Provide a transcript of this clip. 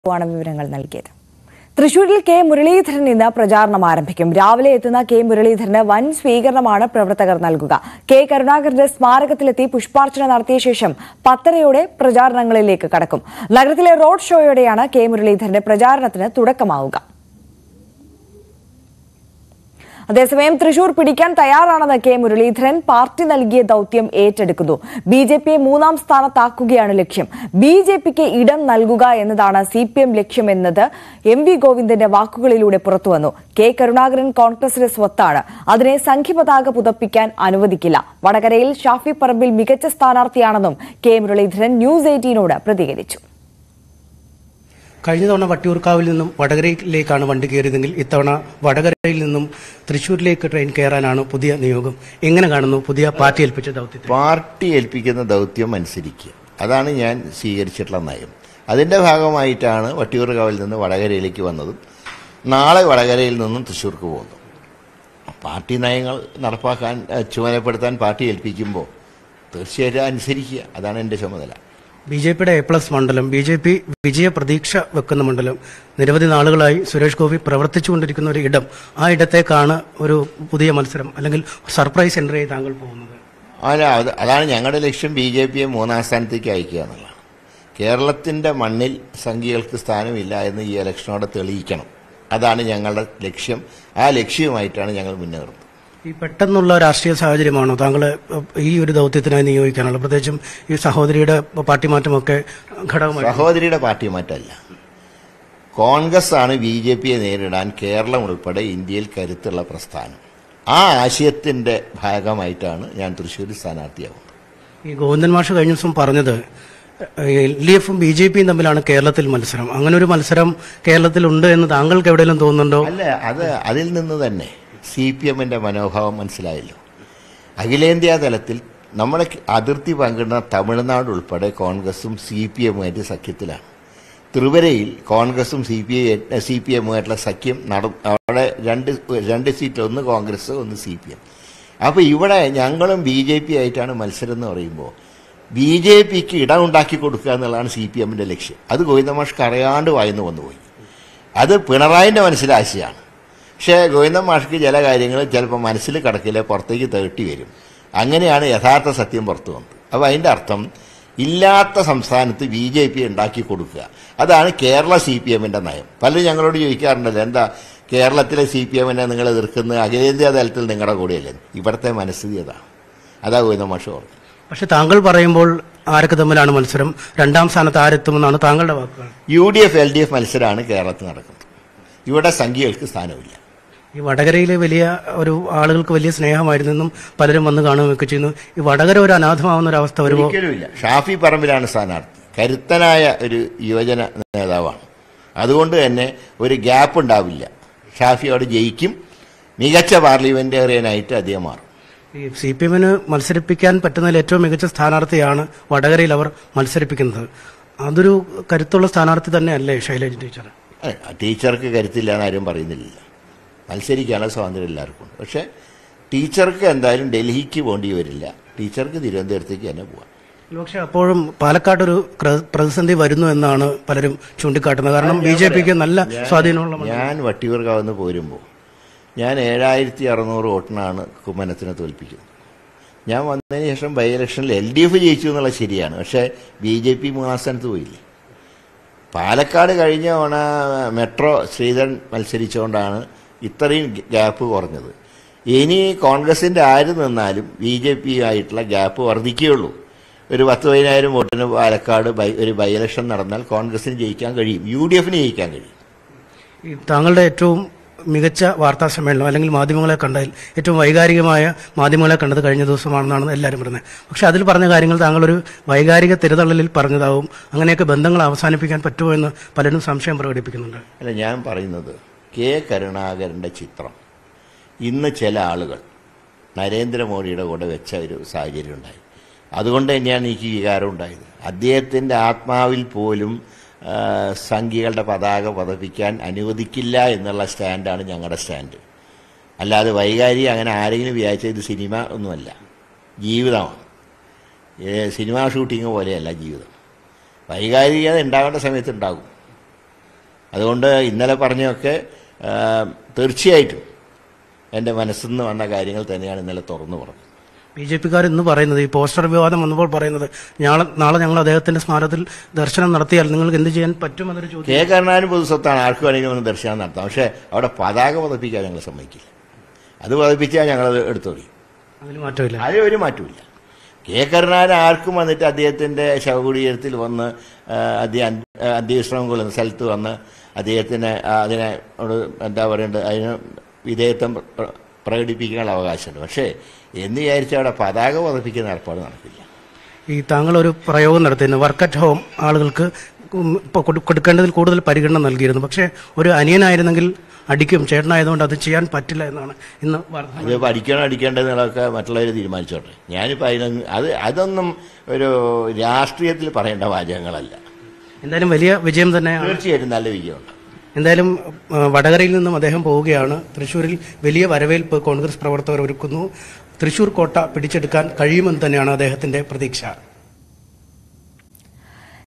ആണ് വിവരങ്ങൾ നൽകിയത് തൃശൂരിൽ കെ മുരളീധരൻ ഇന്ന് പ്രചാരണം ആരംഭിക്കും രാവിലെ എത്തുന്ന കെ മുരളീധരന് വൻ സ്വീകരണമാണ് പ്രവർത്തകർ നൽകുക കെ കരുണാകരന്റെ സ്മാരകത്തിലെത്തി പുഷ്പാർച്ചന നടത്തിയ ശേഷം പത്തരയോടെ പ്രചാരണങ്ങളിലേക്ക് കടക്കും നഗരത്തിലെ റോഡ് ഷോയോടെയാണ് കെ മുരളീധരന്റെ പ്രചാരണത്തിന് തുടക്കമാവുക അതേസമയം തൃശൂർ പിടിക്കാൻ തയ്യാറാണെന്ന് കെ മുരളീധരൻ പാർട്ടി നൽകിയ ദൌത്യം ഏറ്റെടുക്കുന്നു ബി ജെ പിയെ മൂന്നാം സ്ഥാനത്താക്കുകയാണ് ലക്ഷ്യം ബി ജെ പിക്ക് ഇടം നൽകുക എന്നതാണ് സി പി എം ലക്ഷ്യമെന്നത് എം വി ഗോവിന്ദന്റെ വാക്കുകളിലൂടെ പുറത്തുവന്നു കെ കരുണാകരൻ കോൺഗ്രസിന്റെ സ്വത്താണ് അതിനെ സംഘിപതാക പുതപ്പിക്കാൻ അനുവദിക്കില്ല വടകരയിൽ ഷാഫി പറമ്പിൽ മികച്ച സ്ഥാനാർത്ഥിയാണെന്നും കെ മുരളീധരൻ ന്യൂസ് എയ്റ്റീനോട് പ്രതികരിച്ചു കഴിഞ്ഞ തവണ വട്ടിയൂർക്കാവിൽ നിന്നും വടകരയിലേക്കാണ് വണ്ടി കയറിയതെങ്കിൽ ഇത്തവണ വടകരയിൽ നിന്നും തൃശൂരിലേക്ക് ട്രെയിൻ കയറാനാണ് പുതിയ നിയോഗം എങ്ങനെ കാണുന്നു പുതിയ പാർട്ടി ഏൽപ്പിച്ച ദൗത്യത്തെ പാർട്ടി ഏൽപ്പിക്കുന്ന ദൗത്യം അനുസരിക്കുക അതാണ് ഞാൻ സ്വീകരിച്ചിട്ടുള്ള നയം അതിൻ്റെ ഭാഗമായിട്ടാണ് വട്ടിയൂർക്കാവിൽ നിന്ന് വടകരയിലേക്ക് വന്നതും നാളെ വടകരയിൽ നിന്നും തൃശ്ശൂർക്ക് പോകുന്നു പാർട്ടി നയങ്ങൾ നടപ്പാക്കാൻ ഏഹ്, ചുമതലപ്പെടുത്താൻ പാർട്ടി ഏൽപ്പിക്കുമ്പോൾ തീർച്ചയായിട്ടും അനുസരിക്കുക അതാണ് എൻ്റെ ചുമതല ബി ജെ പിയുടെ എ പ്ലസ് മണ്ഡലം ബി ജെ പി വിജയ പ്രതീക്ഷ വെക്കുന്ന മണ്ഡലം നിരവധി നാളുകളായി സുരേഷ് ഗോപി പ്രവർത്തിച്ചുകൊണ്ടിരിക്കുന്ന ഒരു ഇടം ആ ഇടത്തേക്കാണ് ഒരു പുതിയ മത്സരം അല്ലെങ്കിൽ സർപ്രൈസ് എൻട്രി താങ്കൾ പോകുന്നത് അല്ല അത് അതാണ് ഞങ്ങളുടെ ലക്ഷ്യം ബി ജെ പിയെ മൂന്നാം സ്ഥാനത്തേക്ക് അയക്കുക എന്നുള്ളതാണ് കേരളത്തിൻ്റെ മണ്ണിൽ സംഖ്യകൾക്ക് സ്ഥാനമില്ല എന്ന് ഈ ഇലക്ഷനോടെ തെളിയിക്കണം അതാണ് ഞങ്ങളുടെ ലക്ഷ്യം ആ ലക്ഷ്യവുമായിട്ടാണ് ഞങ്ങൾ മുന്നേറുന്നത് ഈ പെട്ടെന്നുള്ള രാഷ്ട്രീയ സാഹചര്യമാണോ താങ്കളെ ഏഹ്, ഈ ഒരു ദൗത്യത്തിനായി നിയോഗിക്കാനുള്ളത് പ്രത്യേകിച്ചും ഈ സഹോദരിയുടെ പാർട്ടി മാറ്റമൊക്കെ ഘടകമായി സഹോദരിയുടെ പാർട്ടി മാറ്റമല്ല കോൺഗ്രസ് ആണ് ബി ജെ പിയെ നേരിടാൻ കേരളം ഉൾപ്പെടെ ഇന്ത്യയിൽ കരുത്തുള്ള പ്രസ്ഥാനം ആ ആശയത്തിന്റെ ഭാഗമായിട്ടാണ് ഞാൻ തൃശ്ശൂർ സ്ഥാനാർത്ഥിയാവുന്നത് ഈ ഗോവിന്ദൻ മാഷ് കഴിഞ്ഞ ദിവസം പറഞ്ഞത് എൽ ഡി എഫും ബി ജെ പിയും തമ്മിലാണ് കേരളത്തിൽ മത്സരം അങ്ങനെ ഒരു മത്സരം കേരളത്തിലുണ്ട് എന്ന് താങ്കൾക്ക് എവിടെയെങ്കിലും തോന്നുന്നുണ്ടോ അല്ല അത് അതിൽ നിന്ന് തന്നെ സി പി എമ്മിന്റെ മനോഭാവം മനസ്സിലായല്ലോ അഖിലേന്ത്യാ തലത്തിൽ നമ്മളെ അതിർത്തി പങ്കിടുന്ന തമിഴ്നാട് ഉൾപ്പെടെ കോൺഗ്രസും സി പി എമ്മുമായിട്ട് സഖ്യത്തിലാണ് ത്രിപുരയിൽ കോൺഗ്രസും C P I C P എമ്മുമായിട്ടുള്ള സഖ്യം നട അവിടെ രണ്ട് രണ്ട് സീറ്റ് ഒന്ന് കോൺഗ്രസ് ഒന്ന് സി പി എം അപ്പോൾ ഇവിടെ ഞങ്ങളും ബി ജെ പി ആയിട്ടാണ് മത്സരം എന്ന് പറയുമ്പോൾ ബി ജെ പിക്ക് ഇടമുണ്ടാക്കി കൊടുക്കുക എന്നുള്ളതാണ് സി പി എമ്മിൻ്റെ ലക്ഷ്യം അത് ഗോവിന്ദമാഷ്ക്ക് അറിയാണ്ട് വായിന്ന് വന്നുപോയി അത് പിണറായിൻ്റെ മനസ്സിലാശയാണ് പക്ഷേ ഗോവിന്ദൻ മാഷ്ക്ക് ചില കാര്യങ്ങൾ ചിലപ്പോൾ മനസ്സിൽ കിടക്കില്ല പുറത്തേക്ക് തേട്ടി വരും അങ്ങനെയാണ് യഥാർത്ഥ സത്യം പുറത്തു വന്നത് അപ്പോൾ അതിൻ്റെ അർത്ഥം ഇല്ലാത്ത സംസ്ഥാനത്ത് ബി ജെ പി ഉണ്ടാക്കി കൊടുക്കുക അതാണ് കേരള സി പി എമ്മിൻ്റെ നയം പലരും ഞങ്ങളോട് ചോദിക്കാറുണ്ടല്ലോ എന്താ കേരളത്തിലെ സി പി എമ്മിനെ നിങ്ങൾ എതിർക്കുന്നത് അഖിലേന്ത്യാ തലത്തിൽ നിങ്ങളുടെ കൂടെയല്ലേ ഇവിടുത്തെ മനസ്ഥിതി അതാണ് അതാ ഗോവിന്ദൻ മാഷ് പറഞ്ഞത് പക്ഷെ താങ്കൾ പറയുമ്പോൾ ആരൊക്കെ തമ്മിലാണ് മത്സരം രണ്ടാം സ്ഥാനത്ത് ആരെത്തുമെന്നാണ് താങ്കളുടെ വാക്കുകൾ U D F L D F മത്സരമാണ് കേരളത്തിൽ നടക്കുന്നത് ഇവിടെ സംഖ്യകൾക്ക് സ്ഥാനമില്ല ഈ വടകരയിലെ വലിയ ഒരു ആളുകൾക്ക് വലിയ സ്നേഹമായിരുന്നെന്നും പലരും വന്ന് കാണുകയൊക്കെ ചെയ്യുന്നു ഈ വടകര ഒരു അനാഥമാവുന്ന ഒരു അവസ്ഥ വരുമ്പോൾ ഒരിക്കലുമില്ല ഷാഫി പറമ്പിലാണ് സ്ഥാനാർത്ഥി കരുത്തനായ ഒരു യുവജന നേതാവാണ് അതുകൊണ്ട് തന്നെ ഒരു ഗ്യാപ്പ് ഉണ്ടാവില്ല ഷാഫി അവിടെ ജയിക്കും മികച്ച പാർലമെന്റേറിയനായിട്ട് അദ്ദേഹം മാറും ഈ സി പി എമ്മിന് മത്സരിപ്പിക്കാൻ പറ്റുന്നതിൽ ഏറ്റവും മികച്ച സ്ഥാനാർത്ഥിയാണ് വടകരയിൽ അവർ മത്സരിപ്പിക്കുന്നത് അതൊരു കരുത്തുള്ള സ്ഥാനാർത്ഥി തന്നെയല്ലേ ശൈലജ ടീച്ചർ ഏ, ടീച്ചർക്ക് കരുത്തില്ല എന്ന് ആരും പറയുന്നില്ല മത്സരിക്കാനുള്ള സ്വാതന്ത്ര്യം എല്ലാവർക്കും ഉണ്ട് പക്ഷേ ടീച്ചർക്ക് എന്തായാലും ഡൽഹിക്ക് പോകേണ്ടി വരില്ല ടീച്ചർക്ക് തിരുവനന്തപുരത്തേക്ക് തന്നെ പോവാം പക്ഷെ അപ്പോഴും പാലക്കാട് ഒരു ക്ര- പ്രതിസന്ധി വരുന്നു എന്നാണ് പലരും ചൂണ്ടിക്കാട്ടുന്നത് കാരണം ബി ജെ പിക്ക് നല്ല സ്വാധീനമുള്ള മണ്ഡലം. ഞാൻ വട്ടിയൂർക്കാവെന്ന് പോരുമ്പോൾ ഞാൻ ഏഴായിരത്തി അറുന്നൂറ് വോട്ടിനാണ് കുമ്മനത്തിനെ തോൽപ്പിക്കുന്നത് ഞാൻ വന്നതിന് ശേഷം ബൈ ഇലക്ഷനിൽ എൽ ഡി എഫ് ജയിച്ചു എന്നുള്ളത് ശരിയാണ് പക്ഷേ ബി ജെ പി മൂന്നാം സ്ഥാനത്ത് പോയില്ലേ പാലക്കാട് കഴിഞ്ഞ തവണ മെട്രോ ശ്രീധരൻ മത്സരിച്ചുകൊണ്ടാണ് ഇത്രയും ഗ്യാപ്പ് കുറഞ്ഞത് ഇനി കോൺഗ്രസിൻ്റെ ആര് നിന്നാലും ബി ജെ പി ആയിട്ടുള്ള ഗ്യാപ്പ് വർദ്ധിക്കുകയുള്ളൂ ഒരു പത്ത് പതിനായിരം വോട്ടിന് പാലക്കാട് ബൈ ഒരു ബൈ ഇലക്ഷൻ നടന്നാൽ കോൺഗ്രസിന് ജയിക്കാൻ കഴിയും യു ഡി എഫിന് ജയിക്കാൻ കഴിയും ഈ താങ്കളുടെ ഏറ്റവും മികച്ച വാർത്താ സമ്മേളനം അല്ലെങ്കിൽ മാധ്യമങ്ങളെ കണ്ടതിൽ ഏറ്റവും വൈകാരികമായ മാധ്യമങ്ങളെ കണ്ടത് കഴിഞ്ഞ ദിവസമാണെന്നാണ് എല്ലാവരും പറയുന്നത് പക്ഷെ അതിൽ പറഞ്ഞ കാര്യങ്ങൾ താങ്കളൊരു വൈകാരിക തിരതള്ളലിൽ പറഞ്ഞതാവും അങ്ങനെയൊക്കെ ബന്ധങ്ങൾ അവസാനിപ്പിക്കാൻ പറ്റുമോ എന്ന് പലരും സംശയം പ്രകടിപ്പിക്കുന്നുണ്ട് അല്ല ഞാൻ പറയുന്നത് കെ കരുണാകരൻ്റെ ചിത്രം ഇന്ന് ചില ആളുകൾ നരേന്ദ്രമോദിയുടെ കൂടെ വെച്ച ഒരു സാഹചര്യം ഉണ്ടായി അതുകൊണ്ട് തന്നെയാണ് എനിക്ക് വികാരം ഉണ്ടായത് അദ്ദേഹത്തിൻ്റെ ആത്മാവിൽ പോലും ആ, സംഘികളുടെ പതാക പതപ്പിക്കാൻ അനുവദിക്കില്ല എന്നുള്ള സ്റ്റാൻഡാണ് ഞങ്ങളുടെ സ്റ്റാൻഡ് അല്ലാതെ വൈകാരി അങ്ങനെ ആരെങ്കിലും വിചാരിച്ച ഇത് സിനിമ ഒന്നുമല്ല ജീവിതമാണ് ഏ, സിനിമാ ഷൂട്ടിങ് പോലെയല്ല ജീവിതം വൈകാരികത ഉണ്ടാകേണ്ട സമയത്ത് ഉണ്ടാകും അതുകൊണ്ട് ഇന്നലെ പറഞ്ഞൊക്കെ ആ, തീർച്ചയായിട്ടും എൻ്റെ മനസ്സിൽ നിന്ന് വന്ന കാര്യങ്ങൾ തന്നെയാണ് ഇന്നലെ തുറന്നു പറഞ്ഞത് ബി ജെ പിക്കാർ ഇന്ന് പറയുന്നത് ഈ പോസ്റ്റർ വിവാദം വന്നപ്പോൾ പറയുന്നത് നാളെ നാളെ ഞങ്ങൾ അദ്ദേഹത്തിന്റെ സ്മാരകത്തിൽ ദർശനം നടത്തിയാൽ നിങ്ങൾക്ക് എന്ത് ചെയ്യാൻ പറ്റുമെന്നൊരു ചോദ്യം കെ കരുണാകരൻ പൊതുസ്വത്താണ് ആർക്ക് വേണമെങ്കിലും ഒന്ന് ദർശനം നടത്താം പക്ഷേ അവിടെ പതാക പതപ്പിക്കാൻ ഞങ്ങൾ സമ്മതിക്കില്ല അത് പതപ്പിച്ചാൽ ഞങ്ങളത് എടുത്തോളി അതിൽ മാറ്റമില്ല അതിൽ ഒരു മാറ്റമില്ല കെ കരുണാകരൻ ആർക്കും വന്നിട്ട് അദ്ദേഹത്തിൻ്റെ ശവകുടീരത്തിൽ വന്ന് ആ, അദ്ദേഹം ആ, അന്ത്യവിശ്രമം കൊള്ളുന്ന സ്ഥലത്ത് വന്ന് അദ്ദേഹത്തിന് ആ, അതിനെ ഒരു എന്താ പറയേണ്ടത് അതിന് വിധേയത്വം പ്ര- പ്രകടിപ്പിക്കാനുള്ള അവകാശമുണ്ട് പക്ഷേ എന്ന് വിചാരിച്ചാൽ അവിടെ പതാക പതപ്പിക്കുന്ന ഏർപ്പാട് നടക്കില്ല ഈ താങ്കൾ ഒരു പ്രയോഗം നടത്തിയിരുന്നു വർക്ക് അറ്റ് ഹോം ആളുകൾക്ക് ഉം ഇപ്പൊ കൊടു- കൊടുക്കേണ്ടതിൽ കൂടുതൽ പരിഗണന നൽകിയിരുന്നു പക്ഷേ ഒരു അനിയനായിരുന്നെങ്കിൽ അടിക്കും ചേട്ടനായതുകൊണ്ട് അത് ചെയ്യാൻ പറ്റില്ല എന്നാണ് ഇന്ന് വാർത്ത അത് പഠിക്കണോ അടിക്കേണ്ടതെന്നുള്ളതൊക്കെ മറ്റുള്ളവർ തീരുമാനിച്ചോട്ടെ ഞാനിപ്പോൾ അതിനൊന്നും അത് അതൊന്നും ഒരു രാഷ്ട്രീയത്തിൽ പറയേണ്ട വാചകങ്ങളല്ല എന്തായാലും വലിയ വിജയം തന്നെയാണ് തീർച്ചയായിട്ടും നല്ല വിജയമുണ്ട് എന്തായാലും ആ, വടകരയിൽ നിന്നും അദ്ദേഹം പോവുകയാണ് തൃശൂരിൽ വലിയ വരവേൽപ്പ് കോൺഗ്രസ് പ്രവർത്തകർ ഒരുക്കുന്നു തൃശൂർ കോട്ട പിടിച്ചെടുക്കാൻ കഴിയുമെന്ന് തന്നെയാണ് അദ്ദേഹത്തിന്റെ പ്രതീക്ഷ